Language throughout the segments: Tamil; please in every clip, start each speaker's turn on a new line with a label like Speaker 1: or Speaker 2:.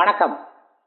Speaker 1: வணக்கம்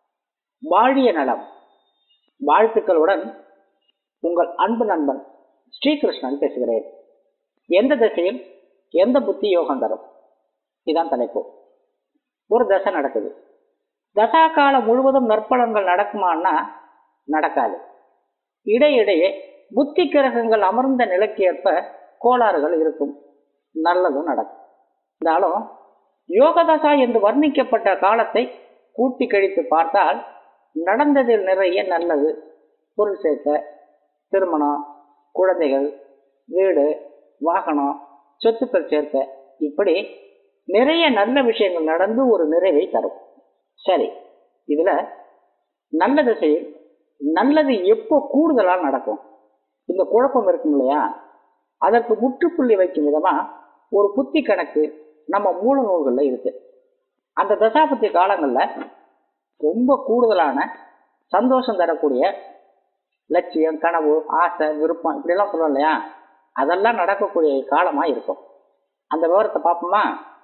Speaker 1: வாழிய நலம் வாழ்த்துக்களுடன் உங்கள் அன்பு நண்பன் ஸ்ரீகிருஷ்ணன் பேசுகிறேன் எந்த திசையில் எந்த புத்தி யோகம் தரும் இதான் தலைப்பு ஒரு தசை நடக்குது தசா காலம் முழுவதும் நற்பலன்கள் நடக்குமான்னா நடக்காது இடையிடையே புத்தி கிரகங்கள் அமர்ந்த நிலைக்கு ஏற்ப கோளாறுகள் இருக்கும் நல்லதும் நடக்கும் இருந்தாலும் யோகதசா என்று வர்ணிக்கப்பட்ட காலத்தை கூட்டி கழித்து பார்த்தால் நடந்ததில் நிறைய நல்லது பொருள் சேர்க்க திருமணம் குழந்தைகள் வீடு வாகனம் சொத்துக்கள் சேர்க்க இப்படி நிறைய நல்ல விஷயங்கள் நடந்து ஒரு நிறைவை தரும் சரி இதுல நல்ல திசையில் நல்லது எப்போ கூடுதலாக நடக்கும் இந்த குழப்பம் இருக்கும் இல்லையா அதற்கு முற்றுப்புள்ளி வைக்கும் விதமா ஒரு புத்தி கணக்கு நம்ம மூல நூல்களில் இருக்கு அந்த தசாபத்தி காலங்களில் ரொம்ப கூடுதலான சந்தோஷம் தரக்கூடிய லட்சியம் கனவு ஆசை விருப்பம் இப்படிலாம் சொல்லுவோம் இல்லையா அதெல்லாம் நடக்கக்கூடிய காலமாக இருக்கும் அந்த விவரத்தை பார்ப்போமா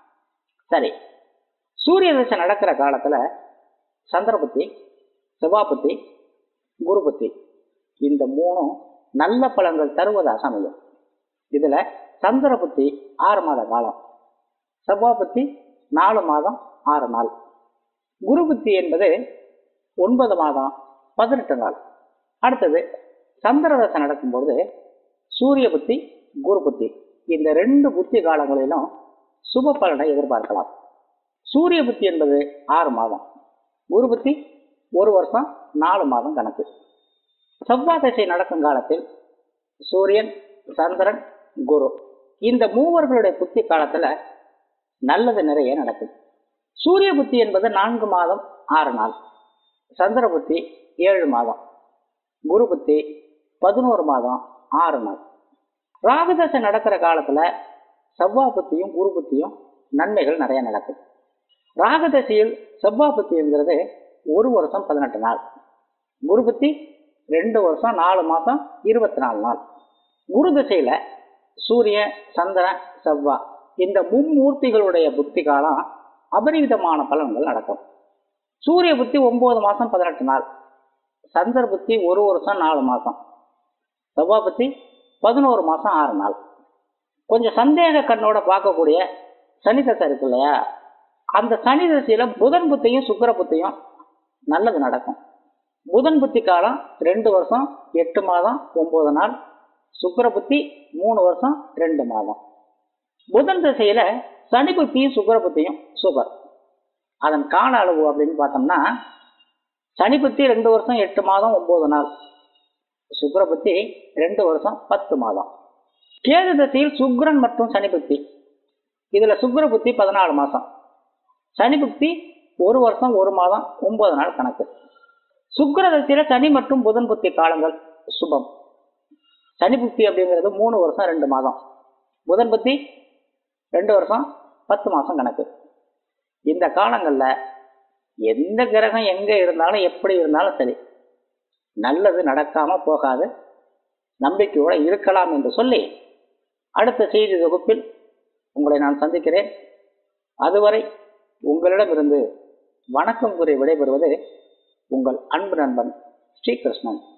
Speaker 1: சரி சூரிய தசை நடக்கிற காலத்தில் சந்திரபுத்தி செவ்வாபுத்தி குருபுத்தி இந்த மூணும் நல்ல பலன்கள் தருவதாக அமையும் இதில் சந்திரபுத்தி ஆறு மாத காலம் செவ்வாபுத்தி நாலு மாதம் ஆறு நாள் குருபுத்தி என்பது ஒன்பது மாதம் பதினெட்டு நாள் அடுத்தது சந்திரதசை நடக்கும்பொழுது சூரிய புத்தி குரு புத்தி இந்த ரெண்டு புத்தி காலங்களிலும் சுப பலனை எதிர்பார்க்கலாம் சூரிய புத்தி என்பது ஆறு மாதம் குரு புத்தி ஒரு வருஷம் நாலு மாதம் கணக்கு செவ்வாய் திசை நடக்கும் காலத்தில் சூரியன் சந்திரன் குரு இந்த மூவர்களுடைய புத்தி காலத்துல நல்லது நிறைய நடக்கும் சூரிய புத்தி என்பது நான்கு மாதம் ஆறு நாள் சந்திர புத்தி ஏழு மாதம் குரு புத்தி பதினோரு மாதம் ஆறு நாள் ராகுதசை நடக்கிற காலத்துல செவ்வாய் புத்தியும் குரு புத்தியும் நன்மைகள் நிறைய நடக்கும் ராகுதசையில் செவ்வாய் புத்திங்கிறது ஒரு வருஷம் பதினெட்டு நாள் குரு புத்தி ரெண்டு வருஷம் நாலு மாதம் இருபத்தி நாலு நாள் குரு திசையில சூரியன் சந்திரன் செவ்வாய் இந்த மும்மூர்த்திகளுடைய புத்தி காலம் அபரிவிதமான பலன்கள் நடக்கும் சூரிய புத்தி ஒன்பது மாதம் பதினெட்டு நாள் சந்திர புத்தி ஒரு வருஷம் நாலு மாதம் செவ்வாய் புத்தி பதினோரு மாதம் ஆறு நாள் கொஞ்சம் சந்தேக கண்ணோட பார்க்கக்கூடிய சனி தசை இருக்கு இல்லையா அந்த சனி தசையில புதன் புத்தியும் சுக்கர புத்தியும் நல்லது நடக்கும் புதன் புத்தி காலம் ரெண்டு வருஷம் எட்டு மாதம் ஒன்பது நாள் சுக்கர புத்தி மூணு வருஷம் ரெண்டு மாதம் புதன் திசையில சனி புத்தியும் சுக்கர புத்தியும் சூப்பர் அதன் கால அளவு அப்படின்னு பார்த்தோம்னா சனி புத்தி ரெண்டு வருஷம் எட்டு மாதம் ஒன்பது நாள் சுக்கர புத்தி ரெண்டு வருஷம் பத்து மாதம் கேது திசையில் சுக்ரன் மற்றும் சனி புத்தி இதுல சுக்கர புத்தி பதினாலு மாசம் சனி புத்தி ஒரு வருஷம் ஒரு மாதம் ஒன்பது நாள் கணக்கு சுக்கர தசையில சனி மற்றும் புதன் புத்தி காலங்கள் சுபம் சனி புத்தி அப்படிங்கிறது மூணு வருஷம் ரெண்டு மாதம் புதன் புத்தி ரெண்டு வருஷம் பத்து மாசம் கணக்கு இந்த காலங்களில் எந்த கிரகம் எங்க இருந்தாலும் எப்படி இருந்தாலும் சரி நல்லது நடக்காம போகாது நம்பிக்கையோட இருக்கலாம் என்று சொல்லி அடுத்த செய்தி தொகுப்பில் உங்களை நான் சந்திக்கிறேன் அதுவரை உங்களிடமிருந்து வணக்கம் கூறி விடைபெறுவது உங்கள் அன்பு நண்பன் ஸ்ரீகிருஷ்ணன்